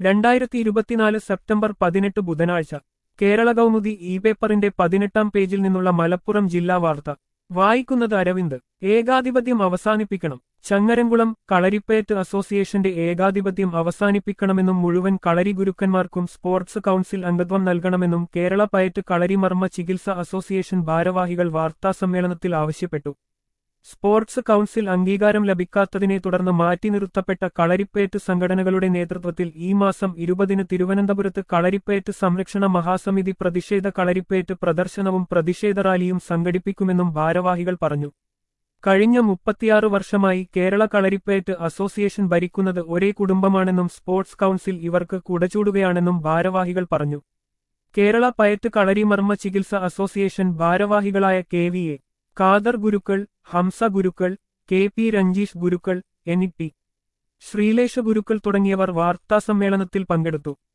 രണ്ടായിരത്തി ഇരുപത്തിനാല് സെപ്റ്റംബർ പതിനെട്ട് ബുധനാഴ്ച കേരള കൗമുദി ഇ പേപ്പറിന്റെ പതിനെട്ടാം പേജിൽ നിന്നുള്ള മലപ്പുറം ജില്ലാ വാർത്ത വായിക്കുന്നത് അരവിന്ദ് ഏകാധിപത്യം അവസാനിപ്പിക്കണം ചങ്ങരംകുളം കളരിപ്പയറ്റ് അസോസിയേഷന്റെ ഏകാധിപത്യം അവസാനിപ്പിക്കണമെന്നും മുഴുവൻ കളരി ഗുരുക്കന്മാർക്കും സ്പോർട്സ് കൗൺസിൽ അംഗത്വം നൽകണമെന്നും കേരള പയറ്റ് കളരിമർമ്മ ചികിത്സ അസോസിയേഷൻ ഭാരവാഹികൾ വാർത്താസമ്മേളനത്തിൽ ആവശ്യപ്പെട്ടു സ്പോർട്സ് കൗൺസിൽ അംഗീകാരം ലഭിക്കാത്തതിനെ തുടർന്ന് മാറ്റി നിർത്തപ്പെട്ട കളരിപ്പയറ്റ് സംഘടനകളുടെ നേതൃത്വത്തിൽ ഈ മാസം ഇരുപതിന് തിരുവനന്തപുരത്ത് കളരിപ്പയറ്റ് സംരക്ഷണ മഹാസമിതി പ്രതിഷേധ കളരിപ്പയറ്റ് പ്രദർശനവും പ്രതിഷേധ റാലിയും സംഘടിപ്പിക്കുമെന്നും ഭാരവാഹികൾ പറഞ്ഞു കഴിഞ്ഞ മുപ്പത്തിയാറ് വർഷമായി കേരള കളരിപ്പയറ്റ് അസോസിയേഷൻ ഭരിക്കുന്നത് ഒരേ കുടുംബമാണെന്നും സ്പോർട്സ് കൗൺസിൽ ഇവർക്ക് കുടചൂടുകയാണെന്നും ഭാരവാഹികൾ പറഞ്ഞു കേരള പയറ്റ് കളരിമർമ്മ ചികിത്സ അസോസിയേഷൻ ഭാരവാഹികളായ K V A Khader Gurukkal Hamza Gurukkal K P Ranjeesh Gurukkal N T Sreelesha Gurukkal തുടങ്ങിയവർ വാർത്താസമ്മേളനത്തിൽ പങ്കെടുത്തു